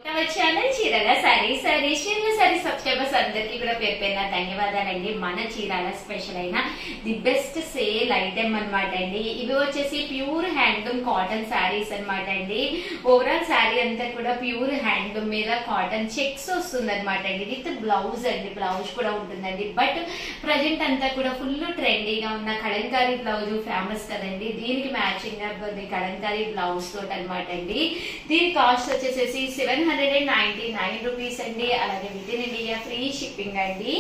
మన channel Chirala sorry sorry చీరల sorry subscribers అందరికీ కూడా పేరు పేరున ధన్యవాదాలండి మన చీరాల స్పెషల్ అయిన ది బెస్ట్ సేల్ ఐటెం అన్నమాట అండి ఇవి వచ్చేసి ప్యూర్ హ్యాండ్లూమ్ కాటన్ శారీస్ అన్నమాట అండి ఓవరాల్ శారీ అంతా కూడా ప్యూర్ హ్యాండ్లూమ్ మీద కాటన్ చెక్స్ వస్తుంది అనమాట అండి విత్ బ్లౌజ్ అండి బ్లౌజ్ కూడా ఉంటుందండి బట్ ప్రజెంట్ అంతా కూడా ఫుల్ ట్రెండీగా ఉన్న కలంకారీ బ్లౌజ్ ఫేమస్ కదండి దీనికి మ్యాచింగ్ గా ఉంది కలంకారీ బ్లౌజ్ తోటి అనమాట అండి దీని కాస్ట్ వచ్చేసేసి seven hundred and ninety nine rupees అండి అలాగే within India free shipping అండి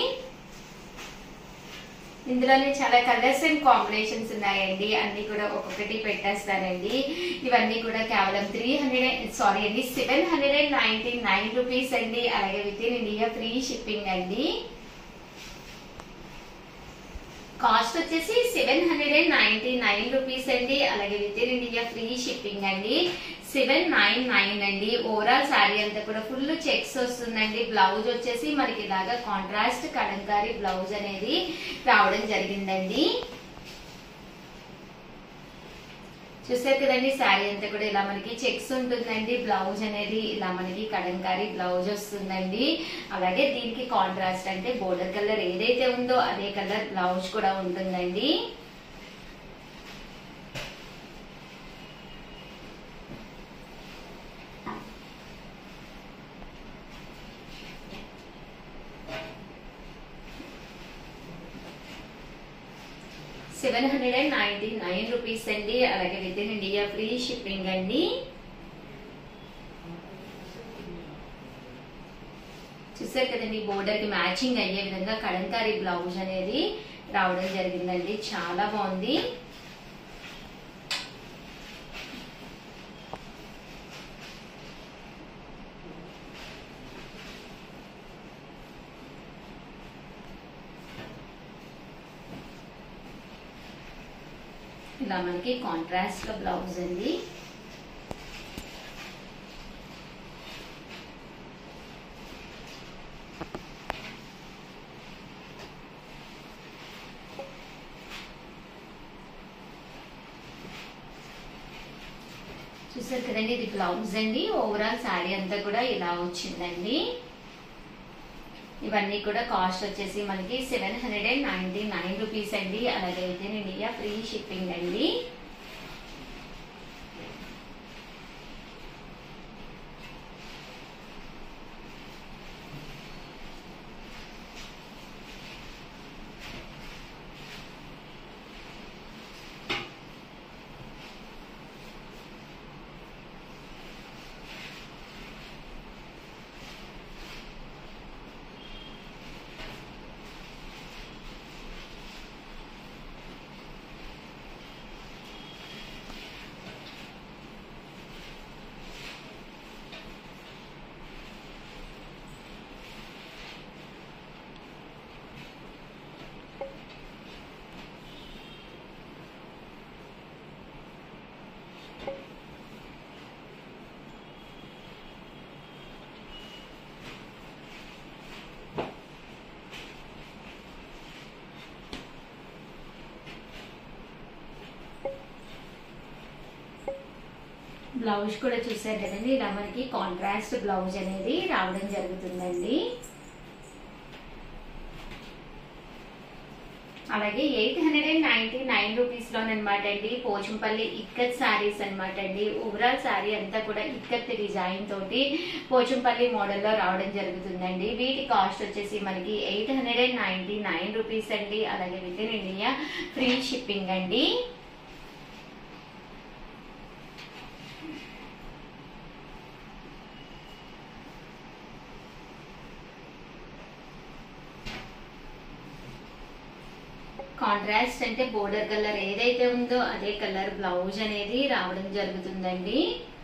ఇందులోనే చాలా కలర్స్ అండ్ కాంబినేషన్స్ ఉన్నాయండి అన్ని కూడా ఒక్కొక్కటి పెట్టేస్తానండి ఇవన్నీ కూడా కేవలం త్రీ హండ్రెడ్ సారీ అండి seven hundred and ninety nine rupees అండి అలాగే within India free shipping అండి కాస్ట్ వచ్చేసి seven hundred and ninety nine rupees అండి అలాగే within India free shipping అండి సెవెన్ నైన్ నైన్ అండి ఓవరాల్ శారీ అంతా కూడా ఫుల్ చెక్స్ వస్తుందండి బ్లౌజ్ వచ్చేసి మనకి ఇలాగా కాంట్రాస్ట్ కలంకారీ బ్లౌజ్ అనేది రావడం జరిగిందండి చూసారు కదండి శారీ అంతా కూడా ఇలా మనకి చెక్స్ ఉంటుందండి బ్లౌజ్ అనేది ఇలా మనకి కలంకారీ బ్లౌజ్ వస్తుందండి అలాగే దీనికి కాంట్రాస్ట్ అంటే బోర్డర్ కలర్ ఏదైతే ఉందో అదే కలర్ బ్లౌజ్ కూడా ఉంటుందండి seven hundred and ninety nine rupees అండి అలాగే within India free shipping అండి చూసారు కదండి బోర్డర్ కి మ్యాచింగ్ అయ్యే విధంగా కలంకారీ బ్లౌజ్ అనేది రావడం జరిగిందండి చాలా బాగుంది ఇలా మనకి కాంట్రాస్ట్ గా బ్లౌజ్ అండి చూసారు కదండి ఇది బ్లౌజ్ అండి ఓవరాల్ శారీ అంతా కూడా ఇలా వచ్చిందండి ఇవన్నీ కూడా కాస్ట్ వచ్చేసి మనకి seven hundred and ninety nine rupees అండి అలాగే within India free shipping అండి బ్లౌజ్ కూడా చూసారు కదండి ఇలా మనకి కాంట్రాస్ట్ బ్లౌజ్ అనేది రావడం జరుగుతుందండి అలాగే eight hundred and ninety nine rupees లోనమాట అండి పోచంపల్లి ఇక్కత్ శారీస్ అనమాట అండి ఓవరాల్ శారీ అంతా కూడా ఇక్కత్ డిజైన్ తోటి పోచంపల్లి మోడల్ లో రావడం జరుగుతుందండి వీటి కాస్ట్ వచ్చేసి మనకి eight hundred and ninety nine rupees అండి అలాగే within India free shipping అండి కాంట్రాస్ట్ అంటే బోర్డర్ కలర్ ఏదైతే ఉందో అదే కలర్ బ్లౌజ్ అనేది రావడం జరుగుతుందండి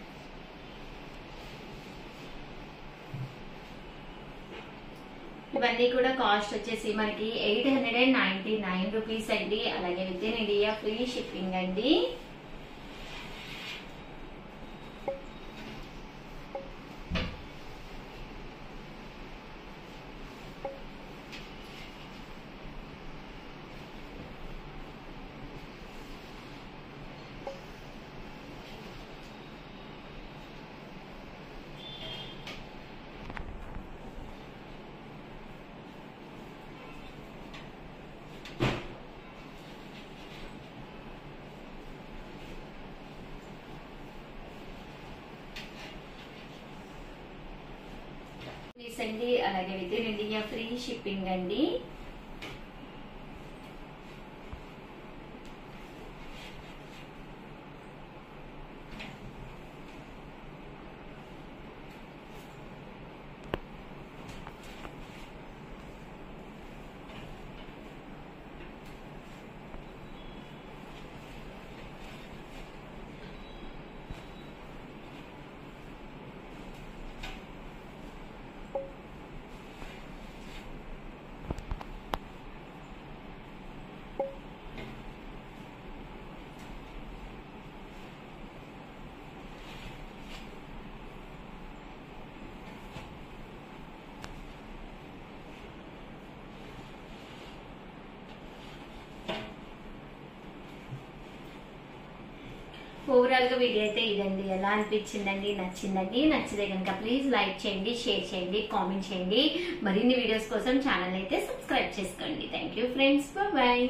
ఇవన్నీ కూడా కాస్ట్ వచ్చేసి మనకి eight hundred and ninety nine rupees అండి అలాగే within India free shipping అండి రూపీస్ అండి అలాగే within India free shipping అండి ఓవరాల్ గా వీడియో అయితే ఇదండి ఎలా అనిపించిందండి నచ్చిందండి నచ్చితే కనుక ప్లీజ్ లైక్ చేయండి షేర్ చేయండి కామెంట్ చేయండి మరిన్ని వీడియోస్ కోసం ఛానల్ అయితే సబ్స్క్రైబ్ చేసుకోండి థ్యాంక్ యూ ఫ్రెండ్స్ బాయ్